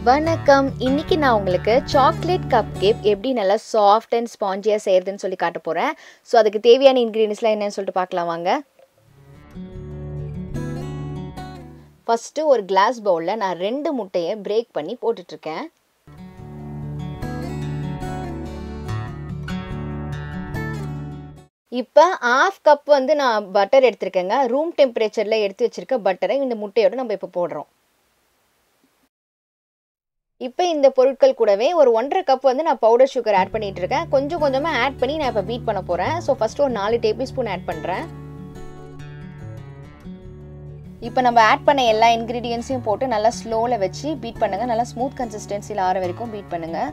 வணக்கம் இன்னைக்கு நான் உங்களுக்கு சாக்லேட் கப் கேக் எப்படி நல்லா சாஃப்ட் அண்ட் ஸ்பாஞ்சியாக செய்யறதுன்னு சொல்லி காட்ட போகிறேன் ஸோ அதுக்கு தேவையான இன்க்ரீடியன்ஸ்லாம் என்னன்னு சொல்லிட்டு பார்க்கலாம் வாங்க ஃபஸ்ட்டு ஒரு கிளாஸ் பவுலில் நான் ரெண்டு முட்டையை பிரேக் பண்ணி போட்டுட்ருக்கேன் இப்போ ஆஃப் கப் வந்து நான் பட்டர் எடுத்திருக்கேங்க ரூம் டெம்பரேச்சரில் எடுத்து வச்சுருக்க பட்டரை இந்த முட்டையோட நம்ம இப்போ போடுறோம் இப்போ இந்த பொருட்கள் கூடவே ஒரு ஒன்றரை கப் வந்து நான் பவுடர் சுகர் ஆட் பண்ணிட்டு இருக்கேன் கொஞ்சம் கொஞ்சமாக ஆட் பண்ணி நான் இப்போ பீட் பண்ண போகிறேன் ஸோ ஃபஸ்ட்டு ஒரு நாலு டேபிள் ஸ்பூன் ஆட் பண்ணுறேன் இப்போ நம்ம ஆட் பண்ண எல்லா இன்க்ரீடியன்ஸையும் போட்டு நல்லா ஸ்லோவில் வச்சு பீட் பண்ணுங்கள் நல்லா ஸ்மூத் கன்சிஸ்டன்சியில் ஆற வரைக்கும் பீட் பண்ணுங்கள்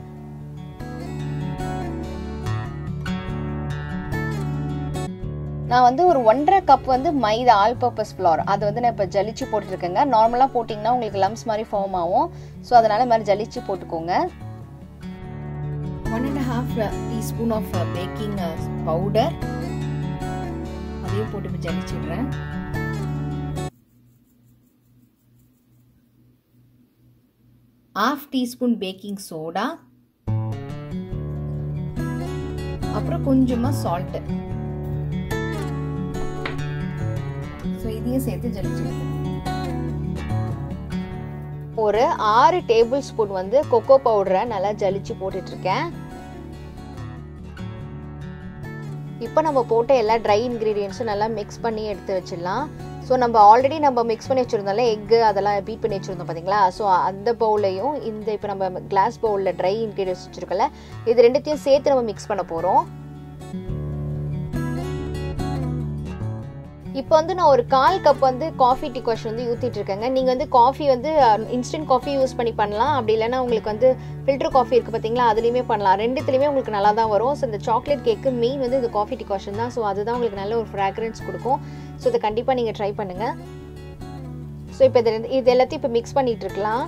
நான் வந்து ஒரு ஒன்றரை கப் வந்து மைதா ஆல் பர்பஸ் ஃப்ளார் அது வந்து நான் இப்போ ஜலிச்சு போட்டுருக்கேங்க நார்மலாக போட்டிங்கன்னா உங்களுக்கு லம்ஸ் மாதிரி ஃபார்ம் ஆகும் ஸோ அதனால் மாதிரி ஜலிச்சு போட்டுக்கோங்க one and half teaspoon of baking powder அதையும் போட்டு இப்போ ஜலிச்சிடுறேன் ஆஃப் டீஸ்பூன் பேக்கிங் சோடா அப்புறம் கொஞ்சமாக சால்ட்டு ஸோ இதையும் சேர்த்து ஜலிச்சுடுது ஒரு ஆறு டேபிள் ஸ்பூன் வந்து கொக்கோ பவுடரை நல்லா ஜலிச்சு போட்டுட்டு இருக்கேன் இப்போ நம்ம போட்ட எல்லா ட்ரை இன்க்ரீடியன்ஸும் நல்லா மிக்ஸ் பண்ணி எடுத்து வச்சிடலாம் ஸோ நம்ம ஆல்ரெடி நம்ம மிக்ஸ் பண்ணி வச்சுருந்தோம்ல எக்கு அதெல்லாம் பீட் பண்ணி வச்சுருந்தோம் பார்த்தீங்களா ஸோ அந்த பவுலையும் இந்த இப்போ நம்ம கிளாஸ் பவுலில் ட்ரை இன்க்ரீடியன்ஸ் வச்சுருக்கல இது ரெண்டுத்தையும் சேர்த்து நம்ம மிக்ஸ் பண்ண போகிறோம் இப்போ வந்து நான் ஒரு கால் கப் வந்து காஃபி டிகாஷன் வந்து ஊற்றிட்டு இருக்கேங்க நீங்கள் வந்து காஃபி வந்து இன்ஸ்டன்ட் காஃபி யூஸ் பண்ணி பண்ணலாம் அப்படி இல்லைன்னா உங்களுக்கு வந்து ஃபில்டர் காஃபி இருக்குது பார்த்தீங்களா அதுலேயுமே பண்ணலாம் ரெண்டுத்துலேயுமே உங்களுக்கு நல்லா தான் வரும் ஸோ இந்த சாக்லேட் கேக்கு மெயின் வந்து இந்த காஃபி டிகாஷன் தான் ஸோ அதுதான் உங்களுக்கு நல்ல ஒரு ஃப்ராக்ரன்ஸ் கொடுக்கும் ஸோ இதை கண்டிப்பாக நீங்கள் ட்ரை பண்ணுங்கள் ஸோ இப்போ இது இது எல்லாத்தையும் இப்போ மிக்ஸ் பண்ணிகிட்டு இருக்கலாம்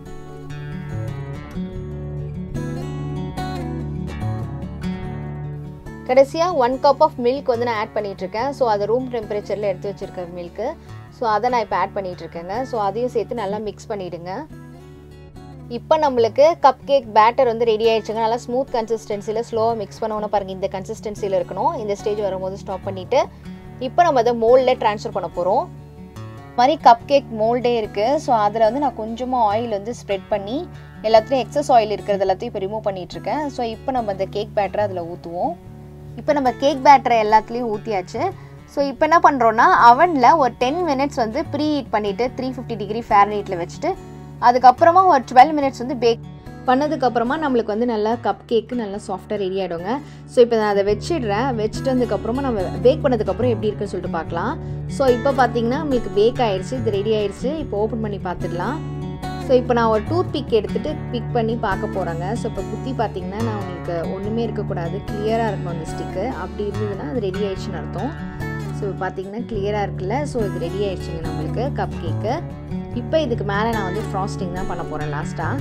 கடைசியாக ஒன் கப் ஆஃப் மில்க் வந்து நான் ஆட் பண்ணிகிட்ருக்கேன் ஸோ அதை ரூம் டெம்பரேச்சரில் எடுத்து வச்சுருக்க மில்க்கு ஸோ அதை நான் இப்போ ஆட் பண்ணிகிட்ருக்கேங்க ஸோ அதையும் சேர்த்து நல்லா மிக்ஸ் பண்ணிவிடுங்க இப்போ நம்மளுக்கு கப் கேக் பேட்டர் வந்து ரெடி ஆயிடுச்சுங்க நல்லா ஸ்மூத் கன்சிஸ்டன்சியில் ஸ்லோவாக மிக்ஸ் பண்ணணும் பாருங்கள் இந்த கன்சிஸ்டன்சியில் இருக்கணும் இந்த ஸ்டேஜ் வரும்போது ஸ்டாப் பண்ணிவிட்டு இப்போ நம்ம அதை மோல்டில் ட்ரான்ஸ்ஃபர் பண்ண போகிறோம் மாதிரி கப் கேக் மோல்டே இருக்குது ஸோ அதில் வந்து நான் கொஞ்சமாக ஆயில் வந்து ஸ்ப்ரெட் பண்ணி எல்லாத்துலேயும் எக்ஸஸ் ஆயில் இருக்கிறது எல்லாத்தையும் இப்போ ரிமூவ் பண்ணிகிட்ருக்கேன் ஸோ இப்போ நம்ம அந்த கேக் பேட்டரை அதில் ஊற்றுவோம் இப்போ நம்ம கேக் பேட்டரை எல்லாத்துலேயும் ஊற்றியாச்சு ஸோ இப்போ என்ன பண்ணுறோன்னா அவனில் ஒரு டென் மினிட்ஸ் வந்து ப்ரீ ஹீட் பண்ணிவிட்டு த்ரீ ஃபிஃப்டி டிகிரி ஃபேரனீட்டில் வச்சுட்டு அதுக்கப்புறமா ஒரு டுவெல் மினிட்ஸ் வந்து பேக் பண்ணதுக்கப்புறமா நம்மளுக்கு வந்து நல்லா கப் கேக்கு நல்லா சாஃப்டாக ரெடி ஆகிடுங்க ஸோ இப்போ நான் அதை வச்சிடுறேன் வச்சுட்டு வந்ததுக்கப்புறமா நம்ம பேக் பண்ணதுக்கப்புறம் எப்படி இருக்குன்னு சொல்லிட்டு பார்க்கலாம் ஸோ இப்போ பார்த்தீங்கன்னா நம்மளுக்கு பேக் ஆயிடுச்சு இது ரெடி ஆயிடுச்சு இப்போ ஓப்பன் பண்ணி பார்த்துடலாம் ஸோ இப்போ நான் ஒரு டூத் பிக் எடுத்துகிட்டு பிக் பண்ணி பார்க்க போகிறேங்க ஸோ இப்போ குத்தி பார்த்தீங்கன்னா நான் உங்களுக்கு ஒன்றுமே இருக்கக்கூடாது கிளியராக இருக்கணும் அந்த ஸ்டிக்கு அப்படி இருந்ததுன்னா அது ரெடி ஆயிடுச்சுன்னு அர்த்தம் ஸோ பார்த்தீங்கன்னா கிளியராக இருக்குல்ல ஸோ இது ரெடி ஆயிடுச்சுங்க நம்மளுக்கு கப் கேக்கு இப்போ இதுக்கு மேலே நான் வந்து ஃப்ராஸ்டிங் தான் பண்ண போகிறேன் லாஸ்ட்டாக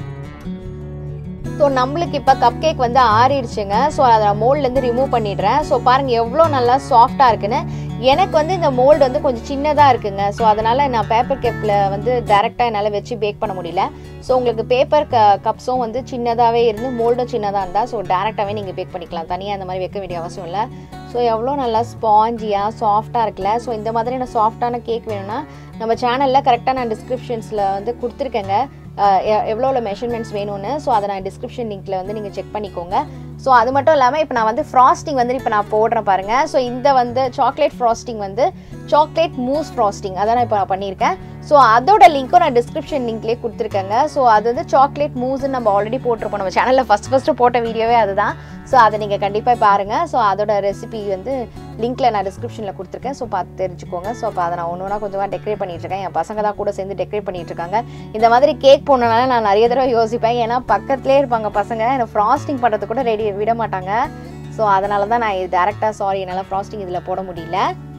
ஸோ நம்மளுக்கு இப்போ கப் கேக் வந்து ஆறிடுச்சுங்க ஸோ அதை மோல்ட்லேருந்து ரிமூவ் பண்ணிடுறேன் ஸோ பாருங்கள் எவ்வளோ நல்லா சாஃப்டாக இருக்குன்னு எனக்கு வந்து இந்த மோல்டு வந்து கொஞ்சம் சின்னதாக இருக்குங்க ஸோ அதனால் நான் பேப்பர் கேப்பில் வந்து டேரெக்டாக என்னால் வச்சு பேக் பண்ண முடியல ஸோ உங்களுக்கு பேப்பர் க கப்ஸும் வந்து சின்னதாகவே இருந்து மோல்டும் சின்னதாக இருந்தால் ஸோ டேரெக்டாகவே நீங்கள் பேக் பண்ணிக்கலாம் தனியாக அந்த மாதிரி வைக்க வேண்டிய அவசியம் இல்லை ஸோ எவ்வளோ நல்லா ஸ்பாஞ்சியாக சாஃப்டாக இருக்குல்ல ஸோ இந்த மாதிரி நான் சாஃப்டான கேக் வேணும்னா நம்ம சேனலில் கரெக்டாக நான் டிஸ்கிரிப்ஷன்ஸில் வந்து கொடுத்துருக்கேங்க எவ்வளோ மெஷர்மெண்ட்ஸ் வேணும்னு ஸோ அதை நான் டிஸ்கிரிப்ஷன் லிங்க்கில் வந்து நீங்கள் செக் பண்ணிக்கோங்க ஸோ அது மட்டும் இல்லாமல் இப்போ நான் வந்து ஃப்ராஸ்டிங் வந்து இப்போ நான் போடுறேன் பாருங்கள் ஸோ இந்த வந்து சாக்லேட் ஃப்ராஸ்டிங் வந்து சாக்லேட் மூஸ் ஃப்ராஸ்டிங் அதான் நான் இப்போ நான் பண்ணியிருக்கேன் ஸோ அதோட லிங்க்கும் நான் டிஸ்கிரிப்ஷன் லிங்க்லேயே கொடுத்துருக்கேங்க ஸோ அது வந்து சாக்லேட் மூஸ்ன்னு நம்ம ஆல்ரெடி போட்டிருப்போம் நம்ம சேனலில் ஃபஸ்ட் ஃபஸ்ட்டு போட்ட வீடியோவே அதுதான் ஸோ அதை நீங்கள் கண்டிப்பாக பாருங்கள் ஸோ அதோட ரெசிபி வந்து லிங்க்கில் நான் டிஸ்கிரிப்ஷனில் கொடுத்துருக்கேன் ஸோ பார்த்து தெரிஞ்சுக்கோங்க ஸோ அப்போ அதை நான் ஒன்று ஒன்றா கொஞ்சமாக டெக்கரேட் பண்ணிட்டு இருக்கேன் என் பசங்க தான் கூட சேர்ந்து டெக்கரேட் பண்ணிட்டு இருக்காங்க இந்த மாதிரி கேக் போனனால நான் நிறைய தடவை யோசிப்பேன் ஏன்னா பக்கத்துலேயே இருப்பாங்க பசங்க எனக்கு ஃப்ராஸ்டிங் பண்ணுறது கூட ரெடி விட மாட்டாங்க ஸோ அதனால தான் நான் இது டேரெக்டாக சாரி என்னால் ஃப்ராஸ்டிங் இதில் போட முடியல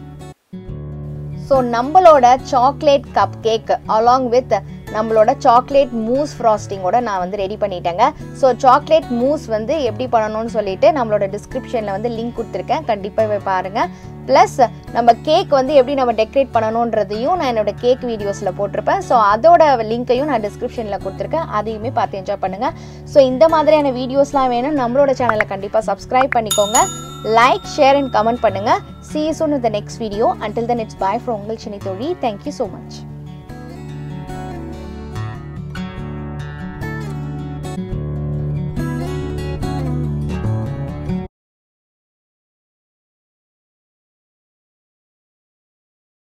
ஸோ நம்மளோட chocolate cup cake along with நம்மளோட சாக்லேட் மூஸ் ஃப்ராஸ்டிங்கோட நான் வந்து ரெடி பண்ணிட்டேங்க ஸோ சாக்லேட் மூஸ் வந்து எப்படி பண்ணணும்னு சொல்லிட்டு நம்மளோட டிஸ்கிரிப்ஷனில் வந்து லிங்க் கொடுத்துருக்கேன் கண்டிப்பாக போய் பாருங்கள் ப்ளஸ் நம்ம கேக் வந்து எப்படி நம்ம டெக்கரேட் பண்ணணுன்றதையும் நான் என்னோட கேக் வீடியோஸில் போட்டிருப்பேன் ஸோ அதோட லிங்க்கையும் நான் டிஸ்கிரிப்ஷனில் கொடுத்துருக்கேன் அதையுமே பார்த்து என்ஜாய் பண்ணுங்கள் ஸோ இந்த மாதிரியான வீடியோஸ்லாம் வேணும் நம்மளோட சேனலை கண்டிப்பாக சப்ஸ்கிரைப் பண்ணிக்கோங்க லைக் ஷேர் அண்ட் கமெண்ட் பண்ணுங்கள் see you soon with the next video until then it's bye from உங்கள் சினி தோழி thank you so much